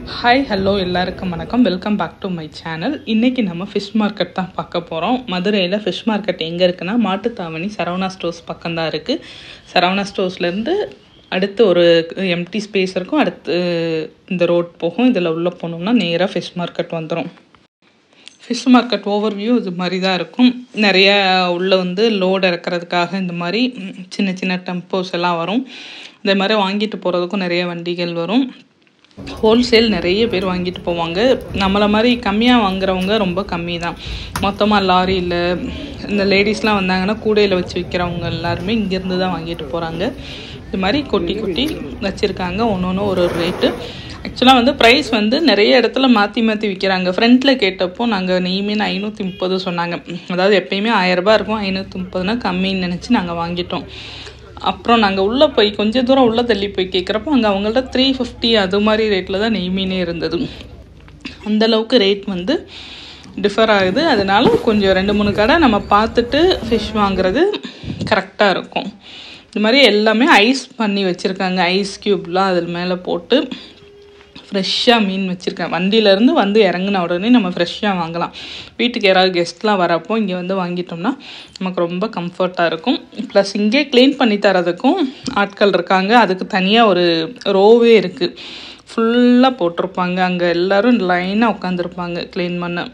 hi hello எல்லாருக்கும் வணக்கம் welcome back to my channel இன்றைக்கி நம்ம ஃபிஷ் மார்க்கெட் தான் பார்க்க போகிறோம் மதுரையில் ஃபிஷ் மார்க்கெட் எங்கே இருக்குன்னா மாட்டுத்தாவணி சரவணா ஸ்டோர்ஸ் பக்கம் தான் இருக்குது சரவணா ஸ்டோர்ஸ்லேருந்து அடுத்து ஒரு எம்டி ஸ்பேஸ் இருக்கும் அடுத்து இந்த ரோட் போகும் இதில் உள்ளே போனோம்னா நேராக ஃபிஷ் மார்க்கெட் வந்துடும் ஃபிஷ் மார்க்கெட் ஓவர்வியூ இது மாதிரி தான் இருக்கும் நிறைய உள்ளே வந்து லோடு இறக்குறதுக்காக இந்த மாதிரி ம், சின்ன சின்ன டெம்போஸ் எல்லாம் வரும் இதே மாதிரி வாங்கிட்டு போகிறதுக்கும் நிறைய வண்டிகள் வரும் ஹோல்சேல் நிறைய பேர் வாங்கிட்டு போவாங்க நம்மளை மாதிரி கம்மியாக வாங்குறவங்க ரொம்ப கம்மி தான் மொத்தமாக லாரியில் இந்த லேடிஸ்லாம் வந்தாங்கன்னா கூடையில் வச்சு விற்கிறவங்க எல்லாருமே இங்கேருந்து தான் வாங்கிட்டு போகிறாங்க இது மாதிரி கொட்டி கொட்டி வச்சுருக்காங்க ஒன்று ஒன்று ஒரு ஒரு ரேட்டு ஆக்சுவலாக வந்து ப்ரைஸ் வந்து நிறைய இடத்துல மாற்றி மாற்றி விற்கிறாங்க ஃப்ரண்ட்டில் கேட்டப்போ நாங்கள் நெய் மீன் ஐநூற்றி முப்பது சொன்னாங்க அதாவது எப்பயுமே ஆயிரரூபா இருக்கும் ஐநூற்றி முப்பதுனா கம்மின்னு நினச்சி நாங்கள் வாங்கிட்டோம் அப்புறம் நாங்கள் உள்ளே போய் கொஞ்சம் தூரம் உள்ளே தள்ளி போய் கேட்குறப்போ அங்கே அவங்கள்ட்ட த்ரீ ஃபிஃப்டி அது மாதிரி ரேட்டில் தான் நெய் மீனே இருந்தது அந்த அளவுக்கு ரேட் வந்து டிஃபர் ஆகுது அதனால கொஞ்சம் ரெண்டு மூணு கடை நம்ம பார்த்துட்டு ஃபிஷ் வாங்குறது கரெக்டாக இருக்கும் இது மாதிரி எல்லாமே ஐஸ் பண்ணி வச்சுருக்காங்க ஐஸ் க்யூப்லாம் அதில் மேலே போட்டு ஃப்ரெஷ்ஷாக மீன் வச்சுருக்கேன் வண்டியிலேருந்து வந்து இறங்குன உடனே நம்ம ஃப்ரெஷ்ஷாக வாங்கலாம் வீட்டுக்கு யாராவது கெஸ்ட்லாம் வரப்போ இங்கே வந்து வாங்கிட்டோம்னா நமக்கு ரொம்ப கம்ஃபர்ட்டாக இருக்கும் ப்ளஸ் இங்கே க்ளீன் பண்ணி தரதுக்கும் ஆட்கள் இருக்காங்க அதுக்கு தனியாக ஒரு ரோவே இருக்குது ஃபுல்லாக போட்டிருப்பாங்க அங்கே எல்லோரும் லைனாக உட்காந்துருப்பாங்க க்ளீன் பண்ண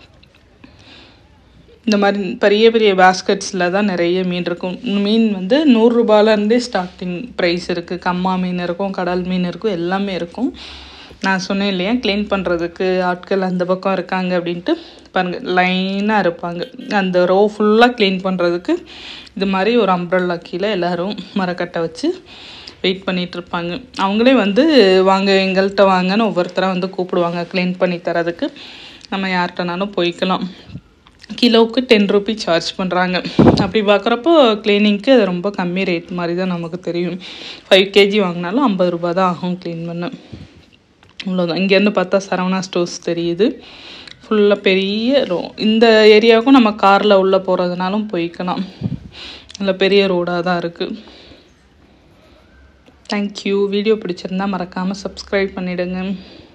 இந்த மாதிரி பெரிய பெரிய பேஸ்கெட்ஸில் தான் நிறைய மீன் இருக்கும் மீன் வந்து நூறுரூபாலேருந்தே ஸ்டார்டிங் ப்ரைஸ் இருக்குது கம்மா மீன் இருக்கும் கடல் மீன் இருக்கும் எல்லாமே இருக்கும் நான் சொன்னேன் இல்லையா க்ளீன் பண்ணுறதுக்கு ஆட்கள் அந்த பக்கம் இருக்காங்க அப்படின்ட்டு பாருங்கள் லைனாக இருப்பாங்க அந்த ரோ ஃபுல்லாக க்ளீன் பண்ணுறதுக்கு இது மாதிரி ஒரு அம்ப்ரல்லா கீழே எல்லோரும் மரக்கட்டை வச்சு வெயிட் பண்ணிட்டு இருப்பாங்க அவங்களே வந்து வாங்க எங்கள்கிட்ட வாங்கன்னு ஒவ்வொருத்தராக வந்து கூப்பிடுவாங்க க்ளீன் பண்ணி தரதுக்கு நம்ம யார்கிட்டனாலும் போய்க்கலாம் கிலோவுக்கு டென் ருபி சார்ஜ் பண்ணுறாங்க அப்படி பார்க்குறப்போ க்ளீனிங்க்கு அது ரொம்ப கம்மி ரேட் மாதிரி தான் நமக்கு தெரியும் ஃபைவ் கேஜி வாங்கினாலும் ஐம்பது ரூபா தான் ஆகும் க்ளீன் பண்ண அவ்வளோதான் இங்கேருந்து பார்த்தா சரவணா ஸ்டோர்ஸ் தெரியுது ஃபுல்லாக பெரிய ரோ இந்த ஏரியாவுக்கும் நம்ம காரில் உள்ளே போகிறதுனாலும் போய்க்கலாம் நல்ல பெரிய ரோடாக தான் இருக்குது தேங்க்யூ வீடியோ பிடிச்சிருந்தா மறக்காமல் சப்ஸ்கிரைப் பண்ணிவிடுங்க